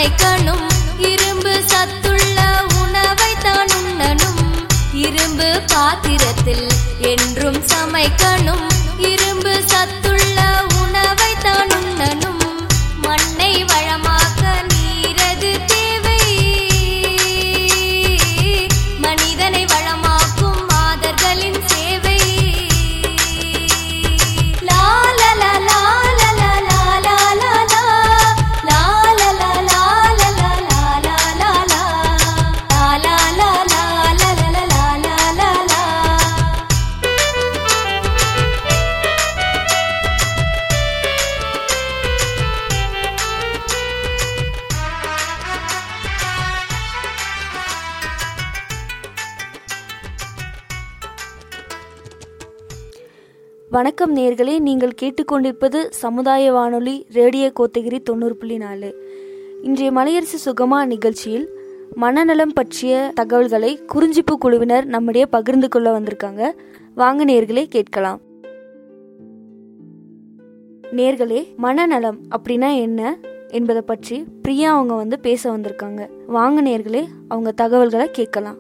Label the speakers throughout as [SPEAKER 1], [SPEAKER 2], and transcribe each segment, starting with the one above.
[SPEAKER 1] சமைக்கணும் இரும்பு சத்துள்ள உணவை தான் உண்ணணும் இரும்பு பாத்திரத்தில் என்றும் சமைக்கணும் இரும்பு சத்துள்ள உணவை தான் உண்ணணும் மண்ணை வளமாக்க நீரது தேவை மனிதனை வளமாக்கும் மாதர்களின் சேவை லா லா லா லா லா லா லா லா லா லா. லா லா லா லா லா லா லா லா லா லா. லா லா லா லா லா லா லா லா லா லா லா.
[SPEAKER 2] வணக்கம் நேர்களே நீங்கள் கேட்டுக்கொண்டிருப்பது சமுதாய வானொலி ரேடியோ கோத்தகிரி தொண்ணூறு புள்ளி நாலு இன்றைய மலையரசு சுகமா நிகழ்ச்சியில் மனநலம் பற்றிய தகவல்களை குறிஞ்சிப்பு குழுவினர் நம்மிடையே பகிர்ந்து கொள்ள வந்திருக்காங்க வாங்க நேர்களே கேட்கலாம் நேர்களே மனநலம் அப்படின்னா என்ன என்பதை பற்றி பிரியா அவங்க வந்து பேச வந்திருக்காங்க வாங்க நேர்களே அவங்க தகவல்களை கேட்கலாம்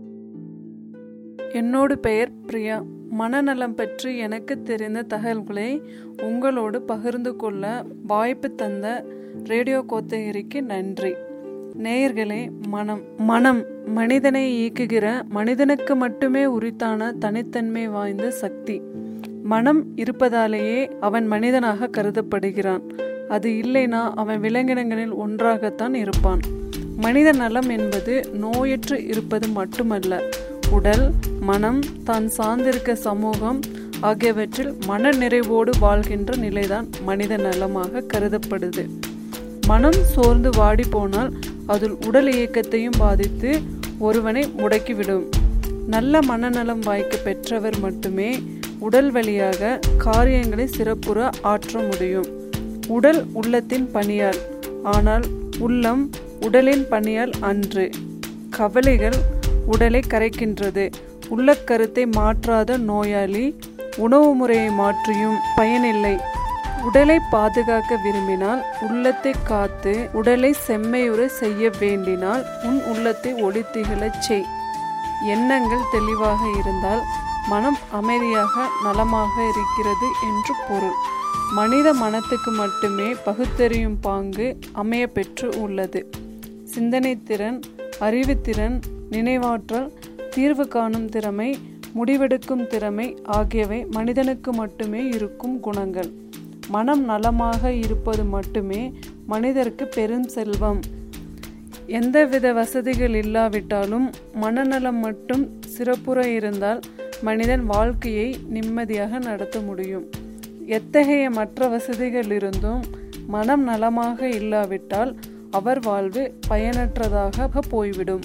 [SPEAKER 3] என்னோடு பெயர் பிரியா மனநலம் பற்றி எனக்கு தெரிந்த தகவல்களை உங்களோடு பகிர்ந்து கொள்ள வாய்ப்பு தந்த ரேடியோ கோத்தகிரிக்கு நன்றி நேயர்களே மனம் மனம் மனிதனை இயக்குகிற மனிதனுக்கு மட்டுமே உரித்தான தனித்தன்மை வாய்ந்த சக்தி மனம் இருப்பதாலேயே அவன் மனிதனாக கருதப்படுகிறான் அது இல்லைனா அவன் விலங்கினங்களில் ஒன்றாகத்தான் இருப்பான் மனித நலம் என்பது நோயற்று இருப்பது மட்டுமல்ல உடல் மனம் தான் சார்ந்திருக்க சமூகம் ஆகியவற்றில் மன நிறைவோடு வாழ்கின்ற நிலைதான் மனித நலமாக கருதப்படுது மனம் சோர்ந்து வாடி போனால் அதில் உடல் இயக்கத்தையும் பாதித்து ஒருவனை முடக்கிவிடும் நல்ல மனநலம் வாய்க்க பெற்றவர் மட்டுமே உடல் வழியாக காரியங்களை சிறப்புற ஆற்ற முடியும் உடல் உள்ளத்தின் பணியால் ஆனால் உள்ளம் உடலின் பணியால் அன்று கவலைகள் உடலை கரைக்கின்றது உள்ள கருத்தை மாற்றாத நோயாளி உணவு முறையை மாற்றியும் பயனில்லை உடலை பாதுகாக்க விரும்பினால் உள்ளத்தை காத்து உடலை செம்மையுற செய்ய வேண்டினால் உன் உள்ளத்தை ஒளித்திகழச் செய் எண்ணங்கள் தெளிவாக இருந்தால் மனம் அமைதியாக நலமாக இருக்கிறது என்று பொருள் மனித மனத்துக்கு மட்டுமே பகுத்தறியும் பாங்கு அமைய பெற்று உள்ளது சிந்தனை திறன் அறிவுத்திறன் நினைவாற்றல் தீர்வு காணும் திறமை முடிவெடுக்கும் திறமை ஆகியவை மனிதனுக்கு மட்டுமே இருக்கும் குணங்கள் மனம் நலமாக இருப்பது மட்டுமே மனிதருக்கு பெரும் செல்வம் எந்தவித வசதிகள் இல்லாவிட்டாலும் மனநலம் மட்டும் சிறப்புற இருந்தால் மனிதன் வாழ்க்கையை நிம்மதியாக நடத்த முடியும் எத்தகைய மற்ற வசதிகள் இருந்தும் மனம் நலமாக இல்லாவிட்டால் அவர் வாழ்வு பயனற்றதாக போய்விடும்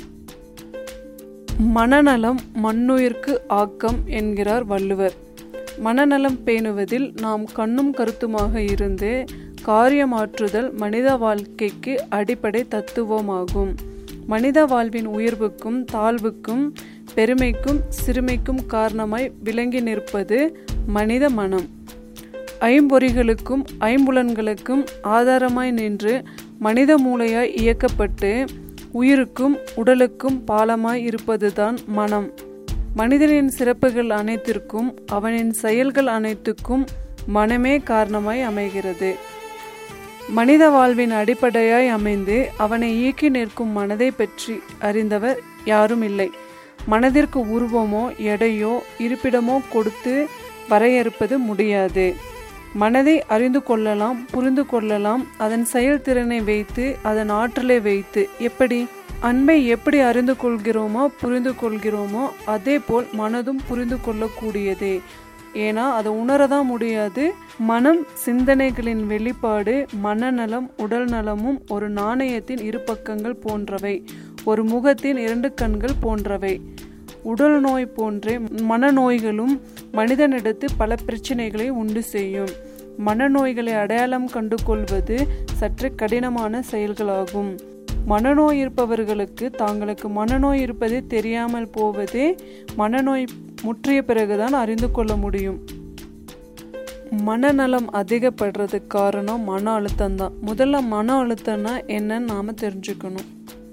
[SPEAKER 3] மனநலம் மண்ணுயிர்க்கு ஆக்கம் என்கிறார் வள்ளுவர் மனநலம் பேணுவதில் நாம் கண்ணும் கருத்துமாக இருந்து காரியமாற்றுதல் மனித வாழ்க்கைக்கு அடிப்படை தத்துவமாகும் மனித வாழ்வின் உயர்வுக்கும் தாழ்வுக்கும் பெருமைக்கும் சிறுமைக்கும் காரணமாய் விளங்கி நிற்பது மனித மனம் ஐம்பொறிகளுக்கும் ஐம்புலன்களுக்கும் ஆதாரமாய் நின்று மனித மூளையாய் இயக்கப்பட்டு உயிருக்கும் உடலுக்கும் பாலமாய் இருப்பதுதான் மனம் மனிதனின் சிறப்புகள் அனைத்திற்கும் அவனின் செயல்கள் அனைத்துக்கும் மனமே காரணமாய் அமைகிறது மனித வாழ்வின் அடிப்படையாய் அமைந்து அவனை இயக்கி நிற்கும் மனதை பற்றி அறிந்தவர் யாரும் இல்லை மனதிற்கு உருவமோ எடையோ இருப்பிடமோ கொடுத்து வரையறுப்பது முடியாது மனதை அறிந்து கொள்ளலாம் புரிந்து கொள்ளலாம் அதன் செயல்திறனை வைத்து அதன் ஆற்றலை வைத்து எப்படி அன்பை எப்படி அறிந்து கொள்கிறோமோ புரிந்து கொள்கிறோமோ அதே போல் மனதும் புரிந்து கொள்ளக்கூடியதே ஏன்னா அதை உணரதான் முடியாது மனம் சிந்தனைகளின் வெளிப்பாடு மனநலம் உடல் நலமும் ஒரு நாணயத்தின் இரு பக்கங்கள் போன்றவை ஒரு முகத்தின் இரண்டு கண்கள் போன்றவை உடல் நோய் போன்றே மனநோய்களும் மனிதனிடத்து பல பிரச்சனைகளை உண்டு செய்யும் மனநோய்களை அடையாளம் கண்டு கொள்வது சற்று கடினமான செயல்களாகும் மனநோய் இருப்பவர்களுக்கு தாங்களுக்கு மனநோய் இருப்பது தெரியாமல் போவதே மனநோய் முற்றிய பிறகுதான் அறிந்து கொள்ள முடியும் மனநலம் அதிகப்படுறதுக்கு காரணம் மன அழுத்தம் தான் முதல்ல மன அழுத்தம்னா என்னன்னு நாம தெரிஞ்சுக்கணும்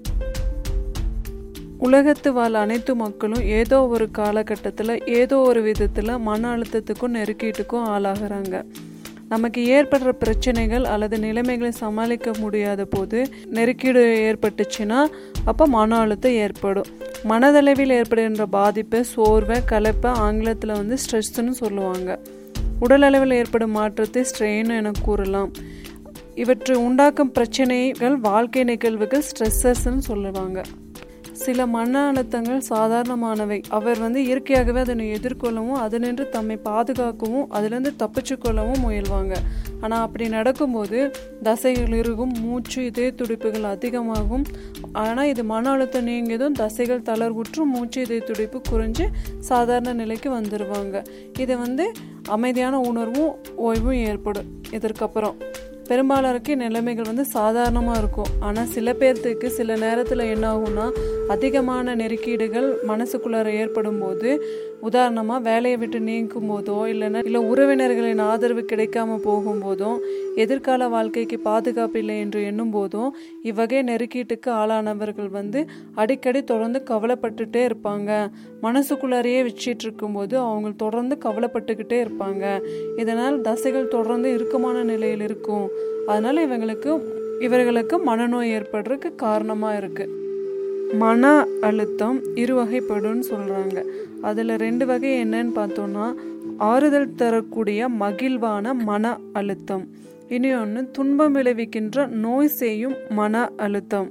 [SPEAKER 3] உலகத்து வாழ் அனைத்து மக்களும் ஏதோ ஒரு காலகட்டத்தில் ஏதோ ஒரு விதத்தில் மன அழுத்தத்துக்கும் நெருக்கீட்டுக்கும் ஆளாகிறாங்க நமக்கு ஏற்படுற பிரச்சனைகள் அல்லது நிலைமைகளை சமாளிக்க முடியாத போது நெருக்கீடு ஏற்பட்டுச்சுன்னா அப்போ மன அழுத்தம் ஏற்படும் மனதளவில் ஏற்படுகின்ற பாதிப்பை சோர்வை கலைப்பை ஆங்கிலத்தில் வந்து ஸ்ட்ரெஸ்ன்னு சொல்லுவாங்க உடல் அளவில் ஏற்படும் மாற்றத்தை ஸ்ட்ரெயின் என கூறலாம் இவற்றை உண்டாக்கும் பிரச்சனைகள் வாழ்க்கை நிகழ்வுகள் ஸ்ட்ரெஸ்ஸஸ்ன்னு சொல்லுவாங்க சில மன அழுத்தங்கள் சாதாரணமானவை அவர் வந்து இயற்கையாகவே அதனை எதிர்கொள்ளவும் அதனின்று தம்மை பாதுகாக்கவும் அதிலிருந்து தப்பிச்சு கொள்ளவும் முயல்வாங்க ஆனால் அப்படி நடக்கும்போது தசைகள் இறுகும் மூச்சு இதய துடிப்புகள் அதிகமாகும் ஆனால் இது மன அழுத்தம் நீங்கியதும் தசைகள் தளர்வுற்று மூச்சு இதய துடிப்பு குறைஞ்சு சாதாரண நிலைக்கு வந்துடுவாங்க இது வந்து அமைதியான உணர்வும் ஓய்வும் ஏற்படும் இதற்கப்புறம் பெரும்பாலருக்கு நிலைமைகள் வந்து சாதாரணமாக இருக்கும் ஆனால் சில பேர்த்துக்கு சில நேரத்தில் என்ன ஆகும்னா அதிகமான நெருக்கீடுகள் மனசுக்குள்ளார ஏற்படும் போது உதாரணமாக வேலையை விட்டு நீங்கும் போதோ இல்லைன்னா இல்லை உறவினர்களின் ஆதரவு கிடைக்காம போகும்போதோ எதிர்கால வாழ்க்கைக்கு பாதுகாப்பு இல்லை என்று எண்ணும் போதும் இவ்வகை நெருக்கீட்டுக்கு ஆளானவர்கள் வந்து அடிக்கடி தொடர்ந்து கவலைப்பட்டுட்டே இருப்பாங்க மனசுக்குள்ளாரையே வச்சிட்டு இருக்கும்போது அவங்க தொடர்ந்து கவலைப்பட்டுக்கிட்டே இருப்பாங்க இதனால் தசைகள் தொடர்ந்து இறுக்கமான நிலையில் இருக்கும் அதனால இவங்களுக்கு இவர்களுக்கு மனநோய் ஏற்படுறதுக்கு காரணமாக இருக்குது மன அழுத்தம் இரு வகைப்படும்னு சொல்கிறாங்க அதில் ரெண்டு வகை என்னன்னு பார்த்தோன்னா ஆறுதல் தரக்கூடிய மகிழ்வான மன அழுத்தம் இனி ஒன்று துன்பம் விளைவிக்கின்ற நோய் செய்யும் மன அழுத்தம்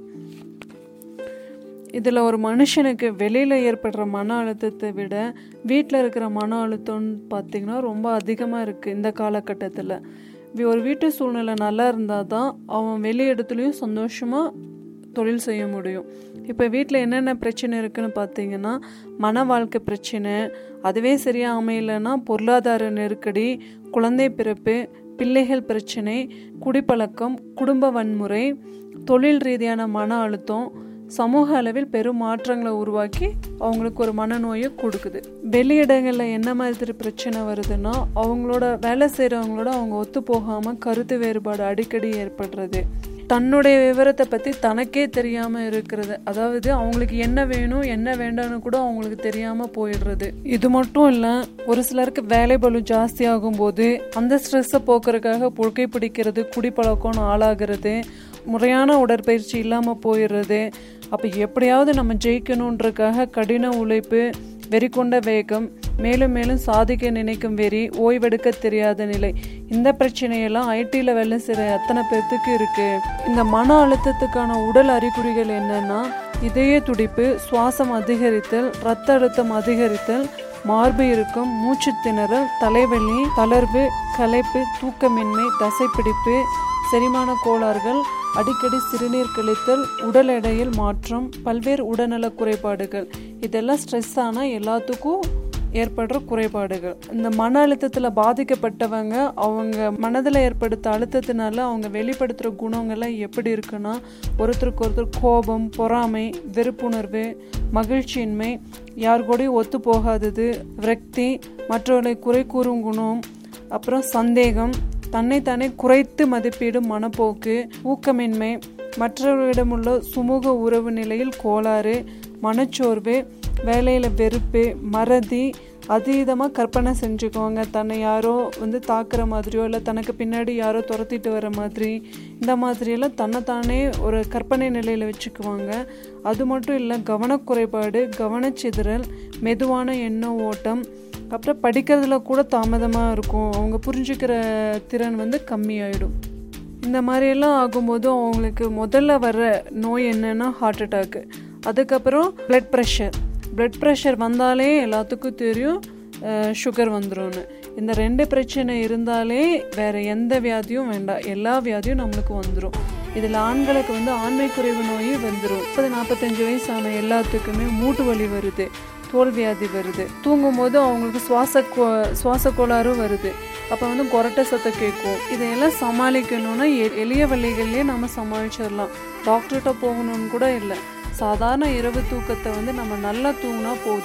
[SPEAKER 3] இதில் ஒரு மனுஷனுக்கு வெளியில் ஏற்படுற மன அழுத்தத்தை விட வீட்டில் இருக்கிற மன அழுத்தம்னு பார்த்திங்கன்னா ரொம்ப அதிகமாக இருக்குது இந்த காலகட்டத்தில் ஒரு வீட்டு சூழ்நிலை நல்லா இருந்தால் தான் அவன் வெளி இடத்துலையும் சந்தோஷமாக தொழில் செய்ய முடியும் இப்போ வீட்டில் என்னென்ன பிரச்சனை இருக்குன்னு பார்த்தீங்கன்னா மன வாழ்க்கை பிரச்சனை அதுவே சரியாக அமையலைன்னா பொருளாதார நெருக்கடி குழந்தை பிறப்பு பிள்ளைகள் பிரச்சனை குடிப்பழக்கம் குடும்ப வன்முறை தொழில் ரீதியான மன அழுத்தம் சமூக அளவில் பெரும் மாற்றங்களை உருவாக்கி அவங்களுக்கு ஒரு மனநோயை கொடுக்குது வெளியிடங்களில் என்ன மாதிரி பிரச்சனை வருதுன்னா அவங்களோட வேலை செய்கிறவங்களோட அவங்க ஒத்து போகாமல் கருத்து வேறுபாடு அடிக்கடி ஏற்படுறது தன்னுடைய விவரத்தை பற்றி தனக்கே தெரியாமல் இருக்கிறது அதாவது அவங்களுக்கு என்ன வேணும் என்ன வேண்டாம்னு கூட அவங்களுக்கு தெரியாமல் போயிடுறது இது மட்டும் இல்லை ஒரு சிலருக்கு வேலை பலு ஜாஸ்தி ஆகும்போது அந்த ஸ்ட்ரெஸ்ஸை போக்குறதுக்காக புகை பிடிக்கிறது குடிப்பழக்கம்னு ஆளாகிறது முறையான உடற்பயிற்சி இல்லாமல் போயிடுறது அப்போ எப்படியாவது நம்ம ஜெயிக்கணுன்றக்காக கடின உழைப்பு வெறிகொண்ட வேகம் மேலும் மேலும் சாதிக்க நினைக்கும் வெறி ஓய்வெடுக்க தெரியாத நிலை இந்த பிரச்சனையெல்லாம் ஐடியில் வேலை செய்கிற எத்தனை பேர்த்துக்கு இருக்கு இந்த மன அழுத்தத்துக்கான உடல் அறிகுறிகள் என்னன்னா இதய துடிப்பு சுவாசம் அதிகரித்தல் இரத்த அழுத்தம் அதிகரித்தல் மார்பு இறுக்கம் மூச்சு திணறல் தலைவலி தளர்வு களைப்பு தூக்கமின்மை தசைப்பிடிப்பு செரிமான கோளாறுகள் அடிக்கடி சிறுநீர் கழித்தல் உடல் எடையில் மாற்றம் பல்வேறு உடல்நல குறைபாடுகள் இதெல்லாம் ஸ்ட்ரெஸ் ஆனால் எல்லாத்துக்கும் ஏற்படுற குறைபாடுகள் இந்த மன அழுத்தத்தில் பாதிக்கப்பட்டவங்க அவங்க மனதில் ஏற்படுத்த அழுத்தத்தினால அவங்க வெளிப்படுத்துகிற குணங்கள்லாம் எப்படி இருக்குன்னா ஒருத்தருக்கு ஒருத்தர் கோபம் பொறாமை வெறுப்புணர்வு மகிழ்ச்சியின்மை யார் கூடயும் ஒத்து போகாதது விரக்தி மற்றவர்களை குறை கூறும் குணம் அப்புறம் சந்தேகம் தன்னைத்தானே குறைத்து மதிப்பீடும் மனப்போக்கு ஊக்கமின்மை மற்றவர்களிடமுள்ள சுமூக உறவு நிலையில் கோளாறு மனச்சோர்வு வேலையில் வெறுப்பு மறதி அதீதமாக கற்பனை செஞ்சுக்குவாங்க தன்னை யாரோ வந்து தாக்குற மாதிரியோ இல்லை தனக்கு பின்னாடி யாரோ துரத்திட்டு வர மாதிரி இந்த மாதிரியெல்லாம் தன்னைத்தானே ஒரு கற்பனை நிலையில் வச்சுக்குவாங்க அது மட்டும் இல்லை கவனக்குறைபாடு கவனச்சிதறல் மெதுவான எண்ண ஓட்டம் அப்புறம் படிக்கிறதுல கூட தாமதமாக இருக்கும் அவங்க புரிஞ்சுக்கிற திறன் வந்து கம்மியாயிடும் இந்த மாதிரியெல்லாம் ஆகும்போது அவங்களுக்கு முதல்ல வர்ற நோய் என்னன்னா ஹார்ட் அட்டாக்கு அதுக்கப்புறம் பிளட் ப்ரெஷர் பிளட் ப்ரெஷர் வந்தாலே எல்லாத்துக்கும் தெரியும் சுகர் வந்துடும்னு இந்த ரெண்டு பிரச்சனை இருந்தாலே வேற எந்த வியாதியும் வேண்டாம் எல்லா வியாதியும் நம்மளுக்கு வந்துடும் இதில் ஆண்களுக்கு வந்து ஆண்மை குறைவு நோய் வந்துடும் முப்பது நாற்பத்தஞ்சு வயசான எல்லாத்துக்குமே மூட்டு வலி வருது தோல் வியாதி வருது தூங்கும் போது அவங்களுக்கு சுவாச கோ சுவாச கோளாறும் வருது அப்போ வந்து கொரட்டை சத்தம் கேட்கும் இதையெல்லாம் சமாளிக்கணும்னா எ- எளிய வழிகள்லேயே நம்ம சமாளிச்சிடலாம் டாக்டர்கிட்ட போகணும்னு கூட இல்லை சாதாரண இரவு தூக்கத்தை வந்து நம்ம நல்லா தூங்கினா போதும்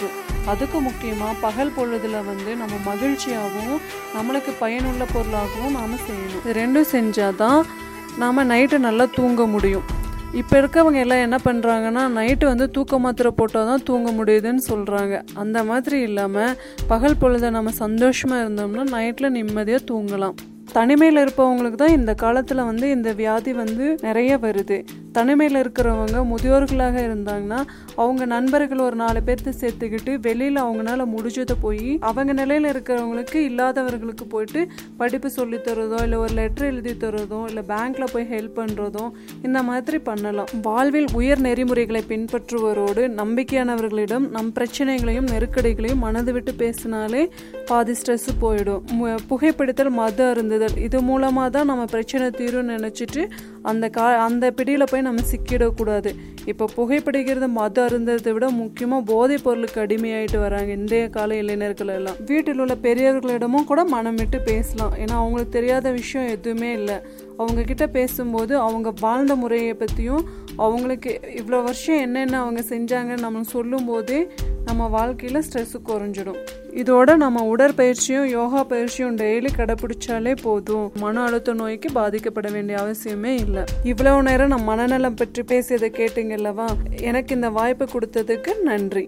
[SPEAKER 3] அதுக்கு முக்கியமாக பகல் பொழுதுல வந்து நம்ம மகிழ்ச்சியாகவும் நம்மளுக்கு பயனுள்ள பொருளாகவும் நாம் செய்யணும் இது ரெண்டும் செஞ்சாதான் நாம் நைட்டு நல்லா தூங்க முடியும் இப்போ இருக்கவங்க எல்லாம் என்ன பண்ணுறாங்கன்னா நைட்டு வந்து தூக்க மாத்திரை போட்டால் தான் தூங்க முடியுதுன்னு சொல்கிறாங்க அந்த மாதிரி இல்லாமல் பகல் பொழுத நம்ம சந்தோஷமாக இருந்தோம்னா நைட்டில் நிம்மதியாக தூங்கலாம் தனிமையில் இருப்பவங்களுக்கு தான் இந்த காலத்தில் வந்து இந்த வியாதி வந்து நிறைய வருது தனிமையில் இருக்கிறவங்க முதியோர்களாக இருந்தாங்கன்னா அவங்க நண்பர்கள் ஒரு நாலு பேர்த்து சேர்த்துக்கிட்டு வெளியில் அவங்களால முடிஞ்சதை போய் அவங்க நிலையில் இருக்கிறவங்களுக்கு இல்லாதவர்களுக்கு போயிட்டு படிப்பு சொல்லி தரதோ இல்லை ஒரு லெட்டர் எழுதி தரதோ இல்லை பேங்க்ல போய் ஹெல்ப் பண்ணுறதோ இந்த மாதிரி பண்ணலாம் வாழ்வில் உயர் நெறிமுறைகளை பின்பற்றுவரோடு நம்பிக்கையானவர்களிடம் நம் பிரச்சனைகளையும் நெருக்கடிகளையும் மனது விட்டு பேசினாலே பாதி ஸ்ட்ரெஸ் போயிடும் மு- புகைப்பிடித்தல் மது அருந்துதல் இது மூலமாக தான் நம்ம பிரச்சனை தீரும்னு நினச்சிட்டு அந்த கா அந்த பிடியில் போய் நம்ம சிக்கிடக்கூடாது இப்போ புகைப்பிடிக்கிறது மது அருந்ததை விட முக்கியமாக போதைப் பொருளுக்கு அடிமையாயிட்டு வராங்க இன்றைய கால இளைஞர்கள் எல்லாம் வீட்டில் உள்ள பெரியவர்களிடமும் கூட மனம் விட்டு பேசலாம் ஏன்னா அவங்களுக்கு தெரியாத விஷயம் எதுவுமே இல்லை அவங்க கிட்ட பேசும்போது அவங்க வாழ்ந்த முறையை பற்றியும் அவங்களுக்கு இவ்வளோ வருஷம் என்னென்ன அவங்க செஞ்சாங்கன்னு நம்ம சொல்லும்போதே நம்ம வாழ்க்கையில் ஸ்ட்ரெஸ் குறைஞ்சிடும் இதோட நம்ம உடற்பயிற்சியும் யோகா பயிற்சியும் டெய்லி கடைப்பிடிச்சாலே போதும் மன அழுத்த நோய்க்கு பாதிக்கப்பட வேண்டிய அவசியமே இல்லை இவ்வளவு நேரம் நான் மனநலம் பற்றி பேசியதை கேட்டீங்கல்லவா எனக்கு இந்த வாய்ப்பு கொடுத்ததுக்கு நன்றி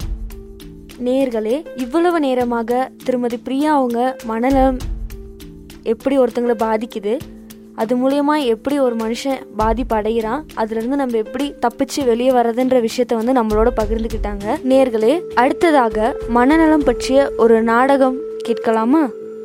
[SPEAKER 2] நேர்களே இவ்வளவு நேரமாக திருமதி பிரியா அவங்க மனநலம் எப்படி ஒருத்தங்களை பாதிக்குது அது மூலியமா எப்படி ஒரு மனுஷன் பாதிப்பு அடைகிறான் அதுல இருந்து நம்ம எப்படி தப்பிச்சு வெளியே வர்றதுன்ற விஷயத்த வந்து நம்மளோட பகிர்ந்துக்கிட்டாங்க நேர்களே அடுத்ததாக மனநலம் பற்றிய ஒரு நாடகம் கேட்கலாமா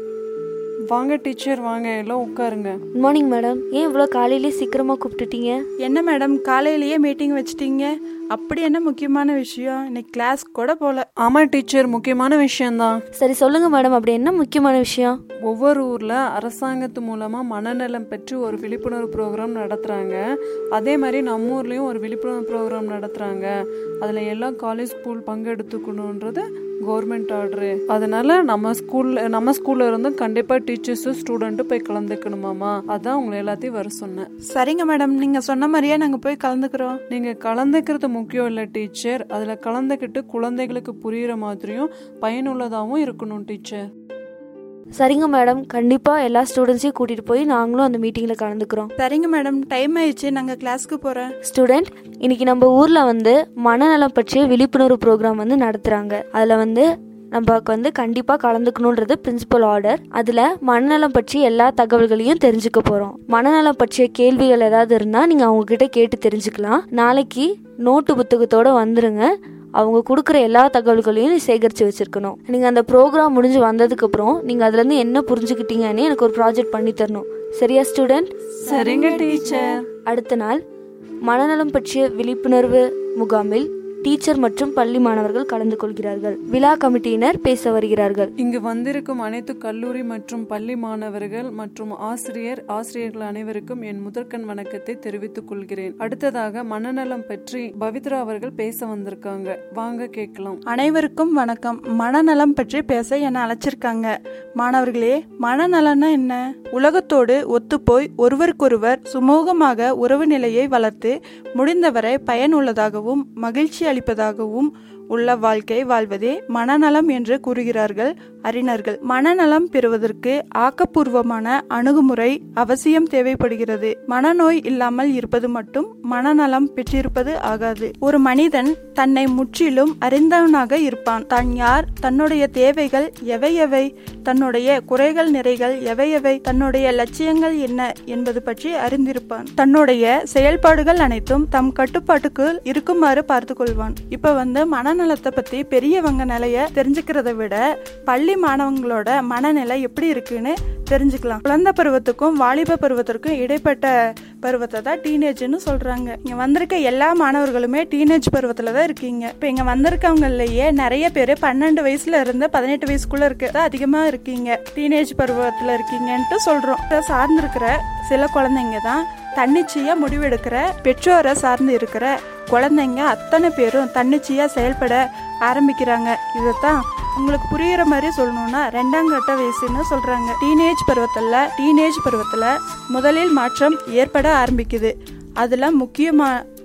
[SPEAKER 3] வாங்க டீச்சர் வாங்க எல்லாம் உட்காருங்க
[SPEAKER 2] குட் மார்னிங் மேடம் ஏன் இவ்வளோ காலையிலேயே சீக்கிரமாக கூப்பிட்டுட்டீங்க
[SPEAKER 4] என்ன மேடம் காலையிலேயே மீட்டிங் வச்சிட்டீங்க அப்படி என்ன முக்கியமான விஷயம் இன்னைக்கு கிளாஸ் கூட போல
[SPEAKER 3] ஆமா டீச்சர் முக்கியமான விஷயம்தான்
[SPEAKER 2] சரி சொல்லுங்க மேடம் அப்படி என்ன முக்கியமான விஷயம்
[SPEAKER 3] ஒவ்வொரு ஊர்ல அரசாங்கத்து மூலமா மனநலம் பற்றி ஒரு விழிப்புணர்வு ப்ரோக்ராம் நடத்துறாங்க அதே மாதிரி நம்ம ஊர்லயும் ஒரு விழிப்புணர்வு ப்ரோக்ராம் நடத்துறாங்க அதுல எல்லா காலேஜ் ஸ்கூல் பங்கெடுத்துக்கணுன்றது கவர்மெண்ட் ஆர்டரு அதனால நம்ம ஸ்கூல்ல நம்ம ஸ்கூல்ல இருந்தும் கண்டிப்பா டீச்சர்ஸும் ஸ்டூடெண்ட்டும் போய் கலந்துக்கணுமாமா அதான் உங்களை எல்லாத்தையும் வர சொன்னேன்
[SPEAKER 4] சரிங்க மேடம் நீங்க சொன்ன மாதிரியே நாங்க போய் கலந்துக்கிறோம்
[SPEAKER 3] நீங்க கலந்துக்கிறது முக்கியம் இல்லை டீச்சர் அதுல கலந்துக்கிட்டு குழந்தைகளுக்கு புரியுற மாதிரியும் பயனுள்ளதாகவும் இருக்கணும் டீச்சர்
[SPEAKER 2] சரிங்க மேடம் கண்டிப்பாக எல்லா ஸ்டூடெண்ட்ஸையும் கூட்டிகிட்டு போய் நாங்களும் அந்த மீட்டிங்கில் கலந்துக்கிறோம்
[SPEAKER 4] சரிங்க மேடம் டைம் ஆயிடுச்சு நாங்க கிளாஸ்க்கு போறேன்
[SPEAKER 2] ஸ்டூடெண்ட் இன்னைக்கு நம்ம ஊரில் வந்து மனநலம் பற்றிய விழிப்புணர்வு ப்ரோக்ராம் வந்து நடத்துகிறாங்க அதில் வந்து நமக்கு வந்து கண்டிப்பாக கலந்துக்கணுன்றது பிரின்சிபல் ஆர்டர் அதில் மனநலம் பற்றி எல்லா தகவல்களையும் தெரிஞ்சுக்க போகிறோம் மனநலம் பற்றிய கேள்விகள் ஏதாவது இருந்தால் நீங்கள் அவங்கக்கிட்ட கேட்டு தெரிஞ்சுக்கலாம் நாளைக்கு நோட்டு புத்தகத்தோடு வந்துருங்க அவங்க கொடுக்குற எல்லா தகவல்களையும் சேகரித்து வச்சுருக்கணும் நீங்கள் அந்த ப்ரோக்ராம் முடிஞ்சு வந்ததுக்கப்புறம் நீங்கள் அதுலேருந்து என்ன புரிஞ்சுக்கிட்டீங்கன்னு எனக்கு ஒரு ப்ராஜெக்ட் பண்ணி தரணும் சரியா ஸ்டூடெண்ட்
[SPEAKER 3] சரிங்க டீச்சர்
[SPEAKER 2] அடுத்த நாள் மனநலம் பற்றிய விழிப்புணர்வு முகாமில் டீச்சர் மற்றும் பள்ளி மாணவர்கள் கலந்து கொள்கிறார்கள் விழா கமிட்டியினர் பேச வருகிறார்கள்
[SPEAKER 3] இங்கு வந்திருக்கும் அனைத்து கல்லூரி மற்றும் பள்ளி மாணவர்கள் மற்றும் ஆசிரியர் ஆசிரியர்கள் அனைவருக்கும் என் முதற்கண் வணக்கத்தை தெரிவித்துக் கொள்கிறேன் அடுத்ததாக மனநலம் பற்றி பவித்ரா அவர்கள் பேச வந்திருக்காங்க வாங்க கேட்கலாம்
[SPEAKER 4] அனைவருக்கும் வணக்கம் மனநலம் பற்றி பேச என்னை அழைச்சிருக்காங்க மாணவர்களே மனநலம்னா என்ன உலகத்தோடு ஒத்துப்போய் ஒருவருக்கொருவர் சுமூகமாக உறவு நிலையை வளர்த்து முடிந்தவரை பயனுள்ளதாகவும் மகிழ்ச்சி அளிப்பதாகவும் உள்ள வாழ்க்கை வாழ்வதே மனநலம் என்று கூறுகிறார்கள் அறிஞர்கள் மனநலம் பெறுவதற்கு ஆக்கப்பூர்வமான அணுகுமுறை அவசியம் தேவைப்படுகிறது மனநோய் இல்லாமல் இருப்பது மட்டும் மனநலம் பெற்றிருப்பது ஆகாது ஒரு மனிதன் தன்னை முற்றிலும் அறிந்தவனாக இருப்பான் தான் யார் தன்னுடைய தேவைகள் எவை எவை தன்னுடைய குறைகள் நிறைகள் எவை எவை தன்னுடைய லட்சியங்கள் என்ன என்பது பற்றி அறிந்திருப்பான் தன்னுடைய செயல்பாடுகள் அனைத்தும் தம் கட்டுப்பாட்டுக்குள் இருக்குமாறு பார்த்து கொள்வான் இப்ப வந்து மனநலத்தை பத்தி பெரியவங்க நிலைய தெரிஞ்சுக்கிறத விட பள்ளி மாணவங்களோட மனநிலை எப்படி இருக்குன்னு தெரிஞ்சுக்கலாம் குழந்தை பருவத்துக்கும் வாலிப பருவத்திற்கும் இடைப்பட்ட பருவத்தை தான் டீனேஜ்னு சொல்றாங்க இங்க வந்திருக்க எல்லா மாணவர்களுமே டீனேஜ் பருவத்துல தான் இருக்கீங்க இப்ப இங்க வந்திருக்கவங்கலயே நிறைய பேர் பன்னெண்டு வயசுல இருந்து பதினெட்டு வயசுக்குள்ள இருக்க அதிகமா இருக்கீங்க டீனேஜ் பருவத்துல இருக்கீங்கன்ட்டு சொல்றோம் இதை சார்ந்திருக்கிற சில குழந்தைங்க தான் தன்னிச்சையா முடிவெடுக்கிற பெற்றோரை சார்ந்து இருக்கிற குழந்தைங்க அத்தனை பேரும் தன்னிச்சையா செயல்பட ஆரம்பிக்கிறாங்க இதைத்தான் உங்களுக்கு புரியுற மாதிரி சொல்லணும்னா ரெண்டாம் கட்ட வயசுன்னு சொல்றாங்க டீனேஜ் பருவத்துல டீனேஜ் பருவத்துல முதலில் மாற்றம் ஏற்பட ஆரம்பிக்குது அதுல முக்கியமா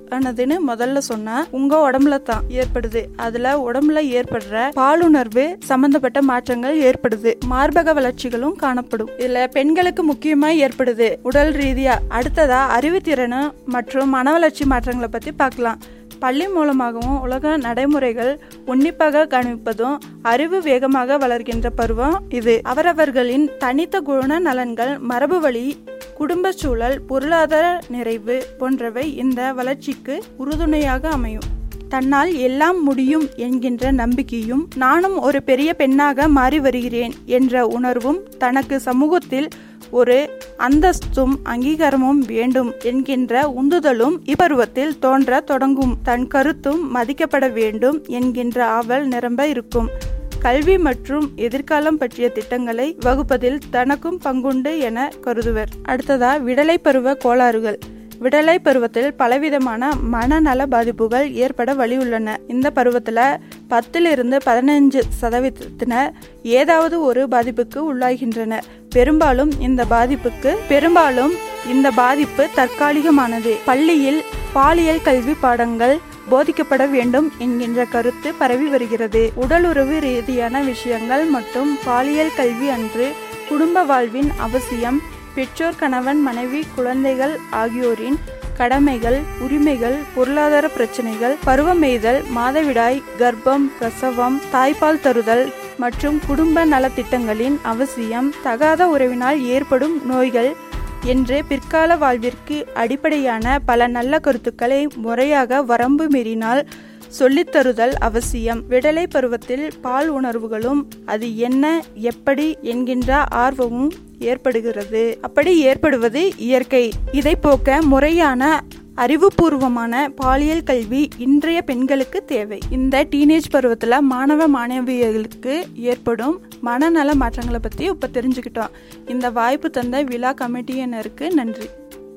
[SPEAKER 4] ஆனதுன்னு முதல்ல சொன்னா உங்க உடம்புல தான் ஏற்படுது அதுல உடம்புல ஏற்படுற பாலுணர்வு சம்பந்தப்பட்ட மாற்றங்கள் ஏற்படுது மார்பக வளர்ச்சிகளும் காணப்படும் இதுல பெண்களுக்கு முக்கியமா ஏற்படுது உடல் ரீதியா அடுத்ததா அறிவுத்திறனு மற்றும் மன வளர்ச்சி மாற்றங்களை பத்தி பார்க்கலாம் பள்ளி மூலமாகவும் உலக நடைமுறைகள் உன்னிப்பாக கவனிப்பதும் அறிவு வேகமாக வளர்கின்ற பருவம் இது அவரவர்களின் தனித்த குண நலன்கள் மரபு வழி குடும்ப சூழல் பொருளாதார நிறைவு போன்றவை இந்த வளர்ச்சிக்கு உறுதுணையாக அமையும் தன்னால் எல்லாம் முடியும் என்கின்ற நம்பிக்கையும் நானும் ஒரு பெரிய பெண்ணாக மாறி வருகிறேன் என்ற உணர்வும் தனக்கு சமூகத்தில் ஒரு அந்தஸ்தும் அங்கீகாரமும் வேண்டும் என்கின்ற உந்துதலும் இப்பருவத்தில் தோன்ற தொடங்கும் தன் கருத்தும் மதிக்கப்பட வேண்டும் என்கின்ற ஆவல் நிரம்ப இருக்கும் கல்வி மற்றும் எதிர்காலம் பற்றிய திட்டங்களை வகுப்பதில் தனக்கும் பங்குண்டு என கருதுவர் அடுத்ததா விடலை பருவ கோளாறுகள் விடலை பருவத்தில் பலவிதமான மனநல பாதிப்புகள் ஏற்பட வழியுள்ளன இந்த பருவத்தில் பத்திலிருந்து பதினஞ்சு சதவீதத்தினர் ஏதாவது ஒரு பாதிப்புக்கு உள்ளாகின்றனர் பெரும்பாலும் இந்த பாதிப்புக்கு பெரும்பாலும் இந்த பாதிப்பு தற்காலிகமானது பள்ளியில் பாலியல் கல்வி பாடங்கள் போதிக்கப்பட வேண்டும் என்கின்ற கருத்து பரவி வருகிறது உடலுறவு ரீதியான விஷயங்கள் மற்றும் பாலியல் கல்வி அன்று குடும்ப வாழ்வின் அவசியம் பெற்றோர் கணவன் மனைவி குழந்தைகள் ஆகியோரின் கடமைகள் உரிமைகள் பொருளாதார பிரச்சனைகள் பருவமெய்தல் மாதவிடாய் கர்ப்பம் பிரசவம் தாய்ப்பால் தருதல் மற்றும் குடும்ப நலத்திட்டங்களின் அவசியம் தகாத உறவினால் ஏற்படும் நோய்கள் என்று பிற்கால வாழ்விற்கு அடிப்படையான பல நல்ல கருத்துக்களை முறையாக வரம்பு மீறினால் சொல்லித்தருதல் அவசியம் விடலை பருவத்தில் பால் உணர்வுகளும் அது என்ன எப்படி என்கின்ற ஆர்வமும் ஏற்படுகிறது அப்படி ஏற்படுவது இயற்கை இதை போக்க முறையான அறிவுபூர்வமான பாலியல் கல்வி இன்றைய பெண்களுக்கு தேவை இந்த டீனேஜ் பருவத்தில் மாணவ மாணவியர்களுக்கு ஏற்படும் மனநல மாற்றங்களை பற்றி இப்போ தெரிஞ்சுக்கிட்டோம் இந்த வாய்ப்பு தந்த விழா கமிட்டியினருக்கு நன்றி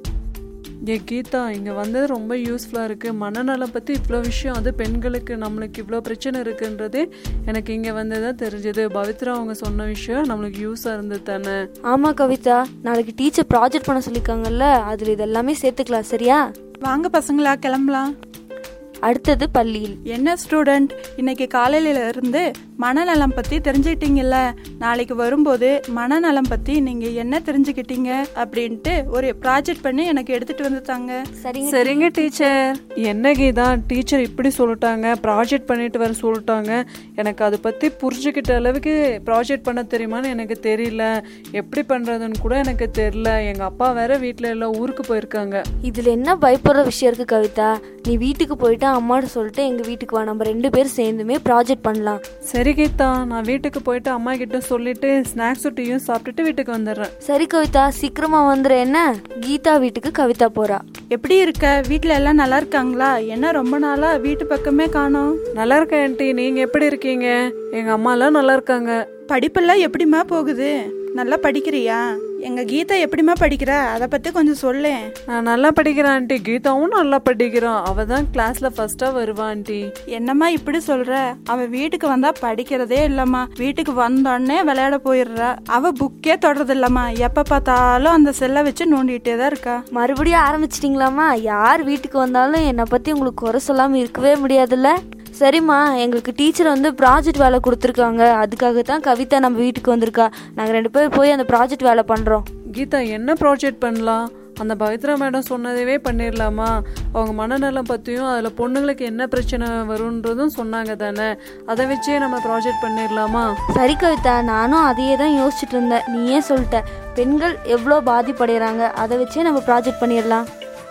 [SPEAKER 3] ஏ கீதா இங்கே வந்தது ரொம்ப யூஸ்ஃபுல்லாக இருக்குது மனநலம் பற்றி இவ்வளோ விஷயம் அது பெண்களுக்கு நம்மளுக்கு இவ்வளோ பிரச்சனை இருக்குன்றது எனக்கு இங்கே வந்து தான் தெரிஞ்சது பவித்ரா அவங்க சொன்ன விஷயம் நம்மளுக்கு யூஸாக இருந்தது தானே
[SPEAKER 2] ஆமா கவிதா நாளைக்கு டீச்சர் ப்ராஜெக்ட் பண்ண சொல்லியிருக்காங்கல்ல அதுல இதெல்லாமே சேர்த்துக்கலாம் சரியா
[SPEAKER 4] வாங்க பசங்களா கிளம்பலாம்
[SPEAKER 2] அடுத்தது பள்ளியில்
[SPEAKER 4] என்ன ஸ்டூடெண்ட் இன்னைக்கு காலையில இருந்து மனநலம் பத்தி தெரிஞ்சுக்கிட்டீங்கல்ல நாளைக்கு வரும்போது மனநலம் பத்தி நீங்க என்ன தெரிஞ்சுக்கிட்டீங்க அப்படின்ட்டு ஒரு ப்ராஜெக்ட் பண்ணி எனக்கு எடுத்துட்டு வந்து தாங்க
[SPEAKER 2] சரிங்க
[SPEAKER 3] சரிங்க டீச்சர் என்ன கீதா டீச்சர் இப்படி சொல்லிட்டாங்க ப்ராஜெக்ட் பண்ணிட்டு வர சொல்லிட்டாங்க எனக்கு அதை பற்றி புரிஞ்சுக்கிட்ட அளவுக்கு ப்ராஜெக்ட் பண்ண தெரியுமான்னு எனக்கு தெரியல எப்படி பண்ணுறதுன்னு கூட எனக்கு தெரியல எங்கள் அப்பா வேற வீட்டில் எல்லாம் ஊருக்கு போயிருக்காங்க
[SPEAKER 2] இதுல என்ன பயப்படுற விஷயம் இருக்கு கவிதா நீ வீட்டுக்கு போயிட்டு அம்மாட்ட சொல்லிட்டு எங்க வீட்டுக்கு வா நம்ம ரெண்டு பேரும் சேர்ந்துமே ப்ராஜெக்ட் பண்ணலாம்
[SPEAKER 3] சரி கீதா நான் வீட்டுக்கு போயிட்டு அம்மா கிட்ட சொல்லிட்டு ஸ்நாக்ஸும் டீயும் சாப்பிட்டுட்டு வீட்டுக்கு வந்துடுறேன்
[SPEAKER 2] சரி கவிதா சீக்கிரமா வந்துரு என்ன கீதா வீட்டுக்கு கவிதா போறா
[SPEAKER 4] எப்படி இருக்க வீட்ல எல்லாம் நல்லா இருக்காங்களா என்ன ரொம்ப நாளா வீட்டு பக்கமே காணோம்
[SPEAKER 3] நல்லா இருக்கேன் ஆண்டி நீங்கள் எப்படி இருக்கீங்க எங்கள் அம்மாலாம் நல்லா இருக்காங்க
[SPEAKER 4] படிப்பெல்லாம் எப்படிம்மா போகுது நல்லா படிக்கிறியா எங்க கீதா எப்படிம்மா படிக்கிறா அதை பத்தி கொஞ்சம் சொல்லேன்
[SPEAKER 3] நான் நல்லா படிக்கிறேன் ஆண்டி கீதாவும் நல்லா படிக்கிறான் அவள் தான் கிளாஸில் ஃபஸ்ட்டாக வருவா ஆண்டி
[SPEAKER 4] என்னம்மா இப்படி சொல்ற அவ வீட்டுக்கு வந்தா படிக்கிறதே இல்லம்மா வீட்டுக்கு வந்தோடனே விளையாட போயிடுறா அவ புக்கே தொடறது இல்லம்மா எப்ப பார்த்தாலும் அந்த செல்லை வச்சு நோண்டிட்டே தான் இருக்கா
[SPEAKER 2] மறுபடியும் ஆரம்பிச்சிட்டிங்களாமா யார் வீட்டுக்கு வந்தாலும் என்னை பத்தி உங்களுக்கு குறை சொல்லாம இருக்கவே முடியாதுல்ல சரிம்மா எங்களுக்கு டீச்சர் வந்து ப்ராஜெக்ட் வேலை கொடுத்துருக்காங்க அதுக்காக தான் கவிதா நம்ம வீட்டுக்கு வந்திருக்கா நாங்கள் ரெண்டு பேரும் போய் அந்த ப்ராஜெக்ட் வேலை பண்ணுறோம்
[SPEAKER 3] கீதா என்ன ப்ராஜெக்ட் பண்ணலாம் அந்த பவித்ரா மேடம் சொன்னதவே பண்ணிடலாமா அவங்க மனநலம் பற்றியும் அதில் பொண்ணுங்களுக்கு என்ன பிரச்சனை வரும்ன்றதும் சொன்னாங்க தானே அதை வச்சே நம்ம ப்ராஜெக்ட் பண்ணிடலாமா
[SPEAKER 2] சரி கவிதா நானும் அதையே தான் யோசிச்சுட்டு இருந்தேன் நீ ஏன் சொல்லிட்ட பெண்கள் எவ்வளோ பாதிப்படைகிறாங்க அதை வச்சே நம்ம ப்ராஜெக்ட் பண்ணிடலாம்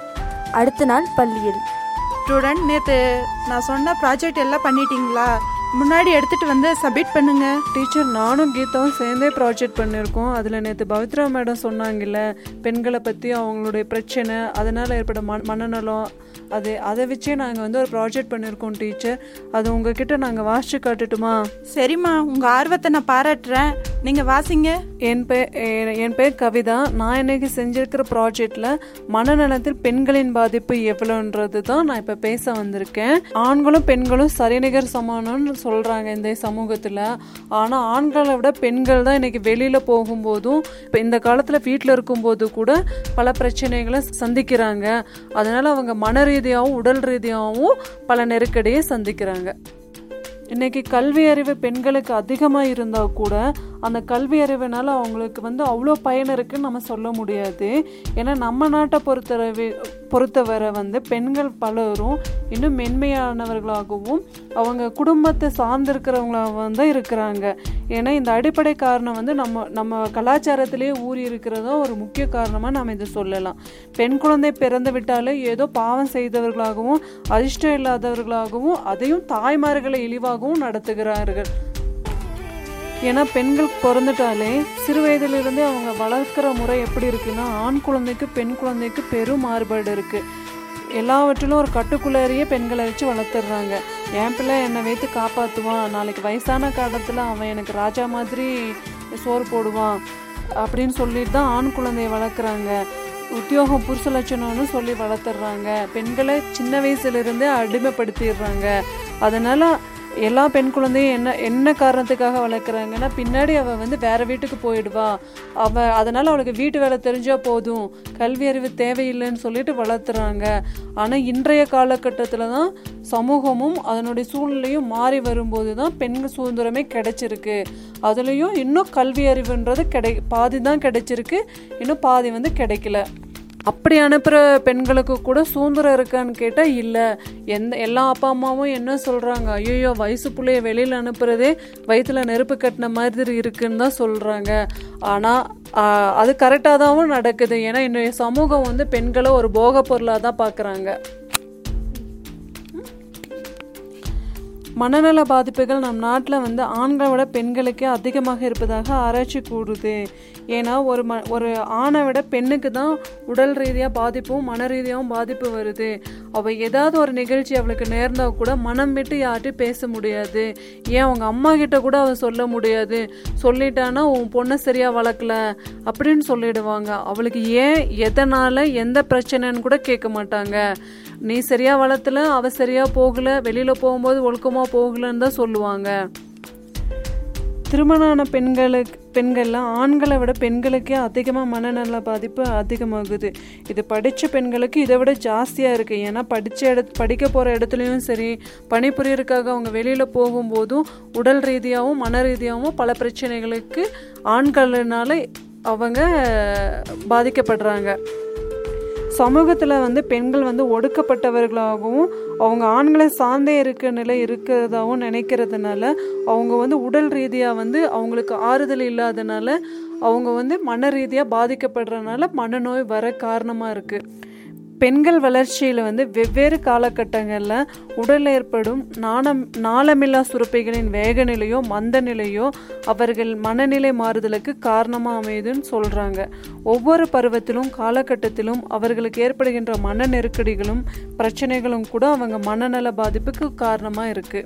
[SPEAKER 2] அடுத்த நாள் பள்ளியில்
[SPEAKER 4] ஸ்டூடெண்ட் நேத்து நான் சொன்ன ப்ராஜெக்ட் எல்லாம் பண்ணிட்டீங்களா முன்னாடி எடுத்துட்டு வந்து சப்மிட் பண்ணுங்க
[SPEAKER 3] டீச்சர் நானும் கீதாவும் சேர்ந்தே ப்ராஜெக்ட் பண்ணியிருக்கோம் அதில் நேற்று பவித்ரா மேடம் சொன்னாங்கல்ல பெண்களை பற்றி அவங்களுடைய பிரச்சனை அதனால் ஏற்பட மன மனநலம் அது அதை வச்சே நாங்கள் வந்து ஒரு ப்ராஜெக்ட் பண்ணியிருக்கோம் டீச்சர் அது உங்ககிட்ட நாங்கள் வாசிச்சு காட்டட்டுமா
[SPEAKER 4] சரிம்மா உங்க ஆர்வத்தை நான் பாராட்டுறேன் நீங்க வாசிங்க
[SPEAKER 3] என் பேர் என் பேர் கவிதா நான் இன்னைக்கு செஞ்சிருக்கிற ப்ராஜெக்டில் மனநலத்தில் பெண்களின் பாதிப்பு எவ்வளோன்றது தான் நான் இப்போ பேச வந்திருக்கேன் ஆண்களும் பெண்களும் சரிநிகர் சமானம்னு சொல்கிறாங்க இந்த சமூகத்தில் ஆனால் ஆண்களை விட பெண்கள் தான் இன்னைக்கு வெளியில் போகும்போதும் இப்போ இந்த காலத்தில் வீட்டில் இருக்கும்போது கூட பல பிரச்சனைகளை சந்திக்கிறாங்க அதனால் அவங்க மன ரீதியா ரீதியாகவும் உடல் ரீதியாகவும் பல நெருக்கடியை சந்திக்கிறாங்க இன்னைக்கு கல்வி அறிவு பெண்களுக்கு அதிகமாக இருந்தால் கூட அந்த கல்வி அறிவுனால அவங்களுக்கு வந்து அவ்வளோ பயன் இருக்குன்னு நம்ம சொல்ல முடியாது ஏன்னா நம்ம நாட்டை பொறுத்தவரை பொறுத்தவரை வந்து பெண்கள் பலரும் இன்னும் மென்மையானவர்களாகவும் அவங்க குடும்பத்தை சார்ந்திருக்கிறவங்களாக தான் இருக்கிறாங்க ஏன்னா இந்த அடிப்படை காரணம் வந்து நம்ம நம்ம கலாச்சாரத்திலேயே ஊறி இருக்கிறதும் ஒரு முக்கிய காரணமாக நம்ம இதை சொல்லலாம் பெண் குழந்தை பிறந்து விட்டாலே ஏதோ பாவம் செய்தவர்களாகவும் அதிர்ஷ்டம் இல்லாதவர்களாகவும் அதையும் தாய்மார்களை இழிவாகவும் நடத்துகிறார்கள் ஏன்னா பெண்கள் பிறந்துட்டாலே சிறு வயதிலிருந்தே அவங்க வளர்க்குற முறை எப்படி இருக்குன்னா ஆண் குழந்தைக்கு பெண் குழந்தைக்கு பெரும் மாறுபாடு இருக்குது எல்லாவற்றிலும் ஒரு கட்டுக்குள்ளேயே பெண்களை வச்சு வளர்த்துடுறாங்க என் பிள்ளை என்னை வைத்து காப்பாற்றுவான் நாளைக்கு வயசான காலத்தில் அவன் எனக்கு ராஜா மாதிரி சோறு போடுவான் அப்படின்னு சொல்லிட்டு தான் ஆண் குழந்தைய வளர்க்குறாங்க உத்தியோகம் புருஷ லட்சணம்னு சொல்லி வளர்த்துடுறாங்க பெண்களை சின்ன வயசுலேருந்தே அடிமைப்படுத்திடுறாங்க அதனால் எல்லா பெண் குழந்தையும் என்ன என்ன காரணத்துக்காக வளர்க்குறாங்கன்னா பின்னாடி அவள் வந்து வேற வீட்டுக்கு போயிடுவா அவ அதனால அவளுக்கு வீட்டு வேலை தெரிஞ்சா போதும் கல்வி அறிவு தேவையில்லைன்னு சொல்லிட்டு வளர்த்துறாங்க ஆனால் இன்றைய காலகட்டத்தில் தான் சமூகமும் அதனுடைய சூழ்நிலையும் மாறி வரும்போது தான் பெண்கள் சுதந்திரமே கிடைச்சிருக்கு அதுலேயும் இன்னும் கல்வி அறிவுன்றது கிடை பாதி தான் கிடைச்சிருக்கு இன்னும் பாதி வந்து கிடைக்கல அப்படி அனுப்புகிற பெண்களுக்கு கூட சுதந்திரம் இருக்கான்னு கேட்டால் இல்லை எந்த எல்லா அப்பா அம்மாவும் என்ன சொல்கிறாங்க ஐயோ வயசு பிள்ளைய வெளியில் அனுப்புகிறதே வயிற்றில் நெருப்பு கட்டின மாதிரி இருக்குன்னு தான் சொல்கிறாங்க ஆனால் அது கரெக்டாக தான் நடக்குது ஏன்னா இன்றைய சமூகம் வந்து பெண்களை ஒரு போக பொருளாக தான் பார்க்குறாங்க மனநல பாதிப்புகள் நம் நாட்டில் வந்து ஆண்களை விட பெண்களுக்கே அதிகமாக இருப்பதாக ஆராய்ச்சி கூறுது ஏன்னா ஒரு ம ஒரு ஆணை விட பெண்ணுக்கு தான் உடல் ரீதியாக பாதிப்பும் மன ரீதியாகவும் பாதிப்பு வருது அவள் ஏதாவது ஒரு நிகழ்ச்சி அவளுக்கு நேர்ந்தால் கூட மனம் விட்டு யார்ட்டையும் பேச முடியாது ஏன் அவங்க அம்மா கிட்ட கூட அவள் சொல்ல முடியாது சொல்லிட்டானா உன் பொண்ணை சரியாக வளர்க்கல அப்படின்னு சொல்லிடுவாங்க அவளுக்கு ஏன் எதனால் எந்த பிரச்சனைன்னு கூட கேட்க மாட்டாங்க நீ சரியா வளர்த்தல அவ சரியா போகல வெளியில போகும்போது ஒழுக்கமா போகலன்னு தான் சொல்லுவாங்க திருமணமான பெண்களுக்கு பெண்கள்லாம் ஆண்களை விட பெண்களுக்கே அதிகமாக மனநல பாதிப்பு அதிகமாகுது இது படித்த பெண்களுக்கு இதை விட ஜாஸ்தியாக இருக்குது ஏன்னா படித்த இட படிக்க போகிற இடத்துலையும் சரி பணிபுரியறதுக்காக அவங்க வெளியில் போகும்போதும் உடல் ரீதியாகவும் மன ரீதியாகவும் பல பிரச்சனைகளுக்கு ஆண்களினால அவங்க பாதிக்கப்படுறாங்க சமூகத்தில் வந்து பெண்கள் வந்து ஒடுக்கப்பட்டவர்களாகவும் அவங்க ஆண்களை சார்ந்தே இருக்க நிலை இருக்கிறதாகவும் நினைக்கிறதுனால அவங்க வந்து உடல் ரீதியாக வந்து அவங்களுக்கு ஆறுதல் இல்லாதனால அவங்க வந்து மன ரீதியாக பாதிக்கப்படுறதுனால மனநோய் வர காரணமாக இருக்குது பெண்கள் வளர்ச்சியில் வந்து வெவ்வேறு காலகட்டங்களில் உடல் ஏற்படும் நாணம் நாளமில்லா சுரப்பைகளின் வேக நிலையோ மந்த நிலையோ அவர்கள் மனநிலை மாறுதலுக்கு காரணமாக அமையுதுன்னு சொல்கிறாங்க ஒவ்வொரு பருவத்திலும் காலகட்டத்திலும் அவர்களுக்கு ஏற்படுகின்ற மன நெருக்கடிகளும் பிரச்சனைகளும் கூட அவங்க மனநல பாதிப்புக்கு காரணமாக இருக்குது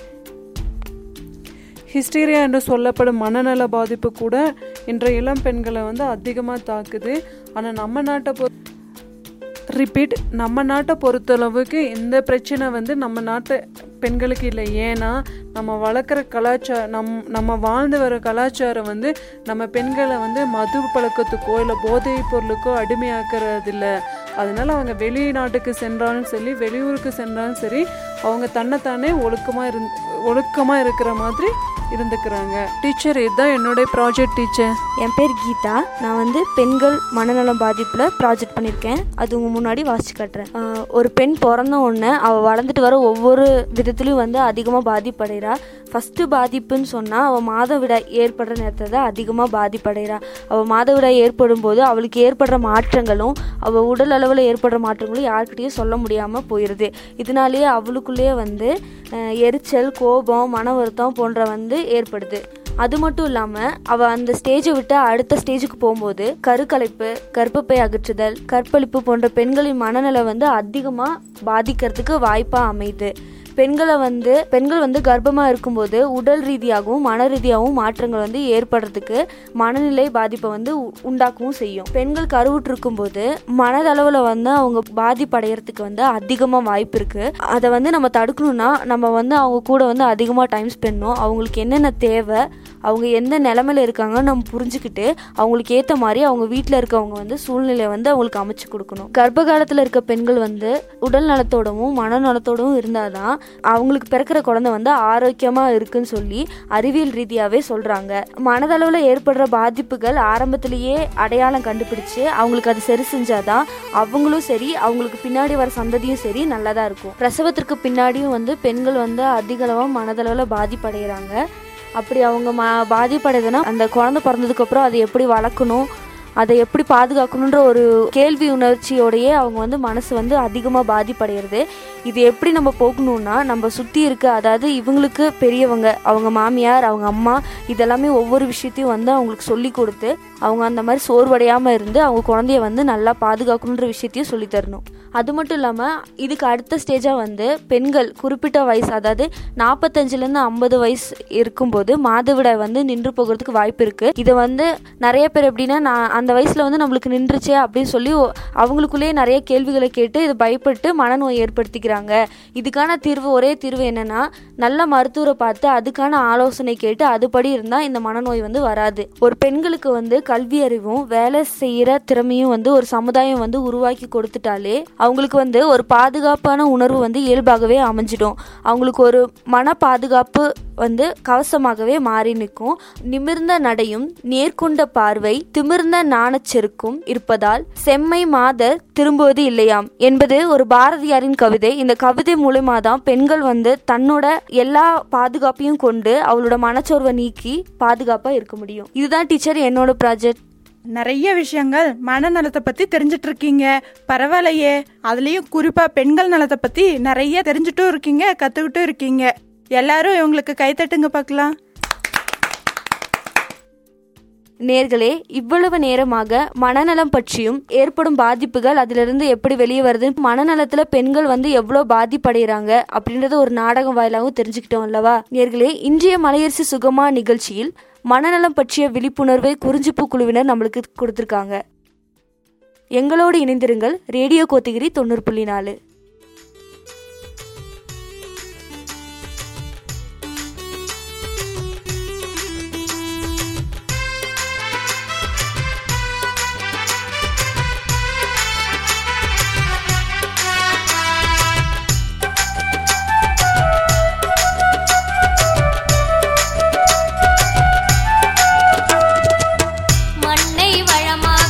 [SPEAKER 3] ஹிஸ்டீரியா என்று சொல்லப்படும் மனநல பாதிப்பு கூட இன்றைய இளம் பெண்களை வந்து அதிகமாக தாக்குது ஆனால் நம்ம நாட்டை பொ ரிப்பீட் நம்ம நாட்டை பொறுத்தளவுக்கு இந்த பிரச்சனை வந்து நம்ம நாட்டு பெண்களுக்கு இல்லை ஏன்னா நம்ம வளர்க்குற கலாச்சாரம் நம் நம்ம வாழ்ந்து வர கலாச்சாரம் வந்து நம்ம பெண்களை வந்து மது பழக்கத்துக்கோ இல்லை போதைப் பொருளுக்கோ அடிமையாக்குறது இல்லை அதனால அவங்க வெளிநாட்டுக்கு சென்றாலும் சரி வெளியூருக்கு சென்றாலும் சரி அவங்க தன்னைத்தானே ஒழுக்கமாக இருந் ஒழுக்கமாக இருக்கிற மாதிரி இருந்துக்கிறாங்க டீச்சர் இதுதான் என்னுடைய ப்ராஜெக்ட் டீச்சர்
[SPEAKER 2] என் பேர் கீதா நான் வந்து பெண்கள் மனநலம் பாதிப்பில் ப்ராஜெக்ட் பண்ணியிருக்கேன் அது உங்கள் முன்னாடி வாசிச்சு காட்டுறேன் ஆஹ் ஒரு பெண் பிறந்த உடனே அவள் வளர்ந்துட்டு வர ஒவ்வொரு விதத்துலையும் வந்து அதிகமாக பாதிப்படைகிறா ஃபஸ்ட்டு பாதிப்புன்னு சொன்னால் அவள் மாதவிடாய் ஏற்படுற நேரத்தில் தான் அதிகமாக பாதிப்படைகிறா அவள் மாதவிடாய் ஏற்படும் போது அவளுக்கு ஏற்படுற மாற்றங்களும் அவள் உடல் அளவில் ஏற்படுற மாற்றங்களும் யார்கிட்டயும் சொல்ல முடியாமல் போயிடுது இதனாலேயே அவளுக்குள்ளேயே வந்து அஹ், எரிச்சல் கோபம் மன வருத்தம் போன்ற வந்து ஏற்படுது அது மட்டும் இல்லாமல் அவள் அந்த ஸ்டேஜை விட்டு அடுத்த ஸ்டேஜுக்கு போகும்போது கருக்கலைப்பு கர்ப்பப்பை அகற்றுதல் கற்பழிப்பு போன்ற பெண்களின் மனநிலை வந்து அதிகமாக பாதிக்கிறதுக்கு வாய்ப்பாக அமையுது பெண்களை வந்து பெண்கள் வந்து கர்ப்பமாக இருக்கும்போது உடல் ரீதியாகவும் மன ரீதியாகவும் மாற்றங்கள் வந்து ஏற்படுறதுக்கு மனநிலை பாதிப்பை வந்து உ- உண்டாக்கவும் செய்யும் பெண்கள் கருவுற்றிருக்கும் போது மனதளவில் வந்து அவங்க பாதிப்படைகிறதுக்கு வந்து அதிகமாக வாய்ப்பு இருக்குது அதை வந்து நம்ம தடுக்கணும்னா நம்ம வந்து அவங்க கூட வந்து அதிகமாக டைம் ஸ்பெண்ட் பண்ணணும் அவங்களுக்கு என்னென்ன தேவை அவங்க எந்த நிலமையில இருக்காங்கன்னு நம்ம புரிஞ்சுக்கிட்டு அவங்களுக்கு ஏற்ற மாதிரி அவங்க வீட்டில் இருக்கவங்க வந்து சூழ்நிலையை வந்து அவங்களுக்கு அமைச்சு கொடுக்கணும் கர்ப்ப காலத்தில் இருக்க பெண்கள் வந்து உடல் நலத்தோடவும் மனநலத்தோடவும் இருந்தாதான் அவங்களுக்கு பிறக்கிற குழந்தை வந்து ஆரோக்கியமாக இருக்குன்னு சொல்லி அறிவியல் ரீதியாகவே சொல்கிறாங்க மனதளவில் ஏற்படுற பாதிப்புகள் ஆரம்பத்திலேயே அடையாளம் கண்டுபிடிச்சு அவங்களுக்கு அது சரி செஞ்சாதான் அவங்களும் சரி அவங்களுக்கு பின்னாடி வர சந்ததியும் சரி நல்லதாக இருக்கும் பிரசவத்திற்கு பின்னாடியும் வந்து பெண்கள் வந்து அதிக அளவாக மனதளவில் பாதிப்படைகிறாங்க அப்படி அவங்க ம பாதிப்படையுதுன்னா அந்த குழந்தை பிறந்ததுக்கப்புறம் அதை எப்படி வளர்க்கணும் அதை எப்படி பாதுகாக்கணுன்ற ஒரு கேள்வி உணர்ச்சியோடையே அவங்க வந்து மனசு வந்து அதிகமாக பாதிப்படைகிறது இது எப்படி நம்ம போகணும்னா நம்ம சுற்றி இருக்க அதாவது இவங்களுக்கு பெரியவங்க அவங்க மாமியார் அவங்க அம்மா இதெல்லாமே ஒவ்வொரு விஷயத்தையும் வந்து அவங்களுக்கு சொல்லி கொடுத்து அவங்க அந்த மாதிரி சோர்வடையாமல் இருந்து அவங்க குழந்தைய வந்து நல்லா பாதுகாக்கணுன்ற விஷயத்தையும் சொல்லி தரணும் அது மட்டும் இல்லாமல் இதுக்கு அடுத்த ஸ்டேஜாக வந்து பெண்கள் குறிப்பிட்ட வயசு அதாவது நாற்பத்தஞ்சிலேருந்து ஐம்பது வயசு இருக்கும்போது மாதவிடாய் வந்து நின்று போகிறதுக்கு வாய்ப்பு இருக்குது இதை வந்து நிறைய பேர் எப்படின்னா நான் அந்த வயசில் வந்து நம்மளுக்கு நின்றுச்சே அப்படின்னு சொல்லி ஒ- அவங்களுக்குள்ளேயே நிறைய கேள்விகளை கேட்டு இது பயப்பட்டு மனநோய் ஏற்படுத்திக்கிறாங்க இதுக்கான தீர்வு ஒரே தீர்வு என்னன்னா நல்ல மருத்துவரை பார்த்து அதுக்கான ஆலோசனை கேட்டு அதுபடி இருந்தால் இந்த மனநோய் வந்து வராது ஒரு பெண்களுக்கு வந்து கல்வி அறிவும் வேலை செய்கிற திறமையும் வந்து ஒரு சமுதாயம் வந்து உருவாக்கி கொடுத்துட்டாலே அவங்களுக்கு வந்து ஒரு பாதுகாப்பான உணர்வு வந்து இயல்பாகவே அமைஞ்சிடும் அவங்களுக்கு ஒரு மன பாதுகாப்பு வந்து கவசமாகவே மாறி நிற்கும் நிமிர்ந்த நடையும் நேர்கொண்ட பார்வை திமிர்ந்த நாணச்செருக்கும் இருப்பதால் செம்மை மாதர் திரும்புவது இல்லையாம் என்பது ஒரு பாரதியாரின் கவிதை இந்த கவிதை மூலமா தான் பெண்கள் வந்து தன்னோட எல்லா பாதுகாப்பையும் கொண்டு அவளோட மனச்சோர்வை நீக்கி பாதுகாப்பா இருக்க முடியும் இதுதான் டீச்சர் என்னோட ப்ராஜெக்ட்
[SPEAKER 4] நிறைய விஷயங்கள் மனநலத்தை பத்தி தெரிஞ்சிட்டு இருக்கீங்க பரவாயில்லையே அதுலயும் குறிப்பா பெண்கள் நலத்தை பத்தி நிறைய தெரிஞ்சுட்டும் இருக்கீங்க கத்துக்கிட்டும் இருக்கீங்க எல்லாரும் இவங்களுக்கு கைத்தட்டுங்க பார்க்கலாம்
[SPEAKER 2] நேர்களே இவ்வளவு நேரமாக மனநலம் பற்றியும் ஏற்படும் பாதிப்புகள் அதிலிருந்து எப்படி வெளியே வருது மனநலத்துல பெண்கள் வந்து எவ்வளவு பாதிப்படைகிறாங்க அப்படின்றத ஒரு நாடகம் வாயிலாகவும் தெரிஞ்சுக்கிட்டோம் அல்லவா நேர்களே இன்றைய மலையரசி சுகமா நிகழ்ச்சியில் மனநலம் பற்றிய விழிப்புணர்வை குறிஞ்சிப்பு குழுவினர் நம்மளுக்கு கொடுத்துருக்காங்க எங்களோடு இணைந்திருங்கள் ரேடியோ கோத்தகிரி தொண்ணூறு புள்ளி நாலு
[SPEAKER 1] மண்ணை வளமா